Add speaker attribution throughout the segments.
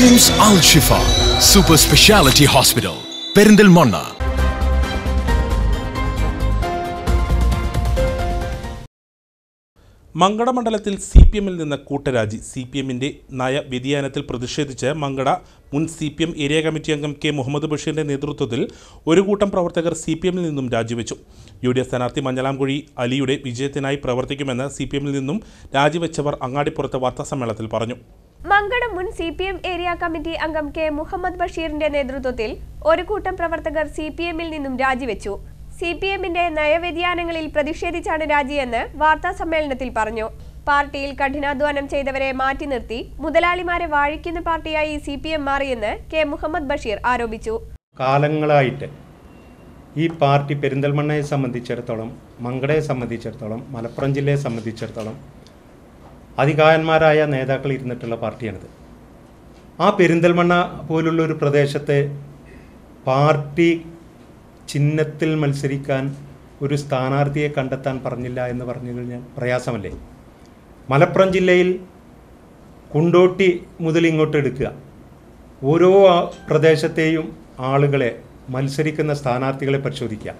Speaker 1: KIMS Al Shifa super speciality hospital Perinthalmanna
Speaker 2: Mankada മണ്ഡലത്തിൽ C P എമ്മിൽ നിന്ന് കൂട്ടരാജി സി പി എമ്മിന്റെ നയ വ്യതിയാനത്തിൽ പ്രതിഷേധിച്ച് മങ്കട മുൻ C P M area committee അംഗം കെ മുഹമ്മദ് ബഷീറിന്റെ നേതൃത്വത്തിൽ ഒരു കൂട്ടം പ്രവർത്തകർ സി പി എമ്മിൽ നിന്നും രാജിവെച്ചു യു ഡി എഫ് സ്ഥാനാർത്ഥി മഞ്ഞളാംകുഴി അലിയുടെ വിജയത്തിനായി പ്രവർത്തിക്കുമെന്ന് സി പി എമ്മിൽ നിന്നും രാജിവെച്ചവർ അങ്ങാടിപ്പുറത്ത് വാർത്താസമ്മേളനത്തിൽ പറഞ്ഞു
Speaker 3: മങ്കട മുൻ C P M area committee അംഗം കെ മുഹമ്മദ് ബഷീറിന്റെ നേതൃത്വത്തിൽ ഒരു കൂട്ടം പ്രവർത്തകർ സി പി എമ്മിൽ നിന്നും രാജിവെച്ചു സി പി എമ്മിന്റെ നയവ്യതിയാനങ്ങളിൽ പ്രതിഷേധിച്ചാണ് രാജിയെന്ന് വാർത്താ സമ്മേളനത്തിൽ പറഞ്ഞു പാർട്ടിയിൽ കഠിനാധ്വാനം ചെയ്തവരെ മാറ്റി നിർത്തി മുതലാളിമാരെ വാഴിക്കുന്ന പാർട്ടിയായി സി പി എം മാറിയെന്ന് കെ മുഹമ്മദ് ബഷീർ ആരോപിച്ചു
Speaker 4: കാലങ്ങളായിട്ട് ഈ പാർട്ടി പെരിന്തൽമണ്ണയെ സംബന്ധിച്ചിടത്തോളം മങ്കടയെ സംബന്ധിച്ചിടത്തോളം മലപ്പുറം ജില്ലയെ സംബന്ധിച്ചിടത്തോളം അധികായന്മാരായ നേതാക്കൾ ഇരുന്നിട്ടുള്ള പാർട്ടിയാണിത് ആ പെരിന്തൽമണ്ണ പോലുള്ള ഒരു പ്രദേശത്തെ പാർട്ടി ചിഹ്നത്തിൽ മത്സരിക്കാൻ ഒരു സ്ഥാനാർത്ഥിയെ കണ്ടെത്താൻ പറഞ്ഞില്ല എന്ന് പറഞ്ഞു കഴിഞ്ഞാൽ പ്രയാസമല്ലേ മലപ്പുറം ജില്ലയിൽ കുണ്ടോട്ടി മുതൽ ഇങ്ങോട്ട് എടുക്കുക ഓരോ ആ പ്രദേശത്തെയും ആളുകളെ മത്സരിക്കുന്ന സ്ഥാനാർത്ഥികളെ പരിശോധിക്കുക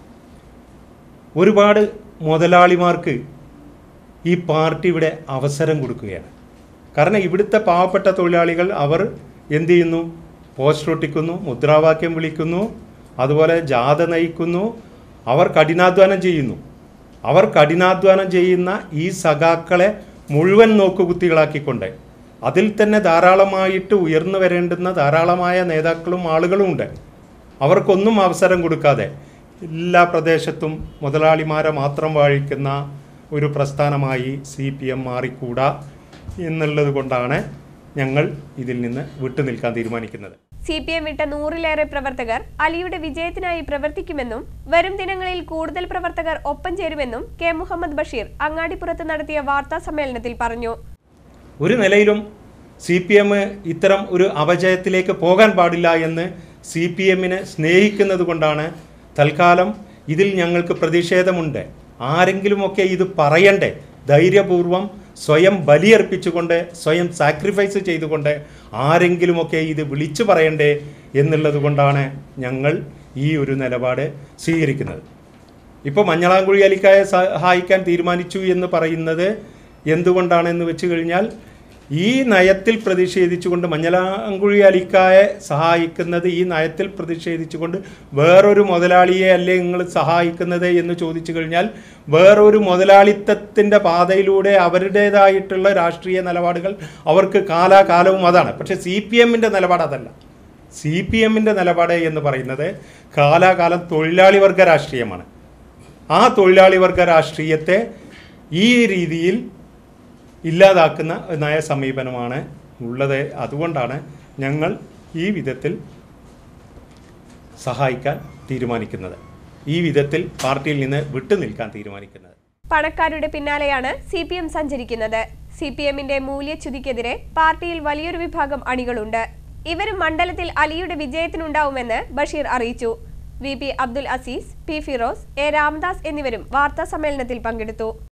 Speaker 4: ഒരുപാട് മുതലാളിമാർക്ക് ഈ പാർട്ടി ഇവിടെ അവസരം കൊടുക്കുകയാണ് കാരണം ഇവിടുത്തെ പാവപ്പെട്ട തൊഴിലാളികൾ അവർ എന്ത് ചെയ്യുന്നു പോസ്റ്റർ ഒട്ടിക്കുന്നു മുദ്രാവാക്യം വിളിക്കുന്നു അതുപോലെ ജാഥ നയിക്കുന്നു അവർ കഠിനാധ്വാനം ചെയ്യുന്നു അവർ കഠിനാധ്വാനം ചെയ്യുന്ന ഈ സഖാക്കളെ മുഴുവൻ നോക്കുകുത്തികളാക്കിക്കൊണ്ട് അതിൽ തന്നെ ധാരാളമായിട്ട് ഉയർന്നു വരേണ്ടുന്ന ധാരാളമായ നേതാക്കളും ആളുകളും ഉണ്ട് അവർക്കൊന്നും അവസരം കൊടുക്കാതെ എല്ലാ പ്രദേശത്തും മുതലാളിമാരെ മാത്രം വാഴിക്കുന്ന ഒരു പ്രസ്ഥാനമായി സി പി എം മാറിക്കൂടാ എന്നുള്ളത് കൊണ്ടാണ് ഞങ്ങൾ ഇതിൽ നിന്ന് വിട്ടുനിൽക്കാൻ തീരുമാനിക്കുന്നത്
Speaker 3: സി പി എം വിട്ട നൂറിലേറെ പ്രവർത്തകർ അലിയുടെ വിജയത്തിനായി പ്രവർത്തിക്കുമെന്നും വരും ദിനങ്ങളിൽ കൂടുതൽ പ്രവർത്തകർ ഒപ്പം ചേരുമെന്നും കെ മുഹമ്മദ് ബഷീർ അങ്ങാടിപ്പുറത്ത് നടത്തിയ വാർത്താ സമ്മേളനത്തിൽ പറഞ്ഞു
Speaker 4: ഒരു നിലയിലും സി പി എം ഇത്തരം ഒരു അപജയത്തിലേക്ക് പോകാൻ പാടില്ല എന്ന് സി പി എമ്മിനെ സ്നേഹിക്കുന്നത് കൊണ്ടാണ് തൽക്കാലം ഇതിൽ ഞങ്ങൾക്ക് പ്രതിഷേധമുണ്ട് ആരെങ്കിലുമൊക്കെ ഇത് പറയണ്ടേ ധൈര്യപൂർവം സ്വയം ബലിയർപ്പിച്ചുകൊണ്ട് സ്വയം സാക്രിഫൈസ് ചെയ്തുകൊണ്ട് ആരെങ്കിലുമൊക്കെ ഇത് വിളിച്ചു പറയണ്ടേ എന്നുള്ളത് കൊണ്ടാണ് ഞങ്ങൾ ഈ ഒരു നിലപാട് സ്വീകരിക്കുന്നത് ഇപ്പോൾ മഞ്ഞളാംകുഴി അലിക്കായെ സഹായിക്കാൻ തീരുമാനിച്ചു എന്ന് പറയുന്നത് എന്തുകൊണ്ടാണെന്ന് വെച്ച് കഴിഞ്ഞാൽ ഈ നയത്തിൽ പ്രതിഷേധിച്ചുകൊണ്ട് മഞ്ഞളാംകുഴി അലിക്കായെ സഹായിക്കുന്നത് ഈ നയത്തിൽ പ്രതിഷേധിച്ചുകൊണ്ട് വേറൊരു മുതലാളിയെ അല്ലേ നിങ്ങൾ സഹായിക്കുന്നത് എന്ന് ചോദിച്ചു കഴിഞ്ഞാൽ വേറൊരു മുതലാളിത്തത്തിൻ്റെ പാതയിലൂടെ അവരുടേതായിട്ടുള്ള രാഷ്ട്രീയ നിലപാടുകൾ അവർക്ക് കാലാകാലവും അതാണ് പക്ഷേ സി പി എമ്മിൻ്റെ നിലപാട് അതല്ല സി പി എമ്മിൻ്റെ നിലപാട് എന്ന് പറയുന്നത് കാലാകാലം തൊഴിലാളി വർഗ രാഷ്ട്രീയമാണ് ആ തൊഴിലാളി വർഗ രാഷ്ട്രീയത്തെ ഈ രീതിയിൽ ഇല്ലാതാക്കുന്ന നയ സമീപനമാണ് ഉള്ളത് അതുകൊണ്ടാണ് ഞങ്ങൾ ഈ വിധത്തിൽ സഹായിക്കാൻ തീരുമാനിക്കുന്നത് ഈ വിധത്തിൽ പാർട്ടിയിൽ നിന്ന് വിട്ടുനിൽക്കാൻ തീരുമാനിക്കുന്നത്
Speaker 3: പണക്കാരുടെ പിന്നാലെയാണ് സി പി എം സഞ്ചരിക്കുന്നത് സി പി എമ്മിന്റെ മൂല്യച്യുതിക്കെതിരെ പാർട്ടിയിൽ വലിയൊരു വിഭാഗം അണികളുണ്ട് ഇവരും മണ്ഡലത്തിൽ അലിയുടെ വിജയത്തിനുണ്ടാവുമെന്ന് ബഷീർ അറിയിച്ചു V P Abdul Azeez P Firoz A Ramdas എന്നിവരും വാർത്താ സമ്മേളനത്തിൽ പങ്കെടുത്തു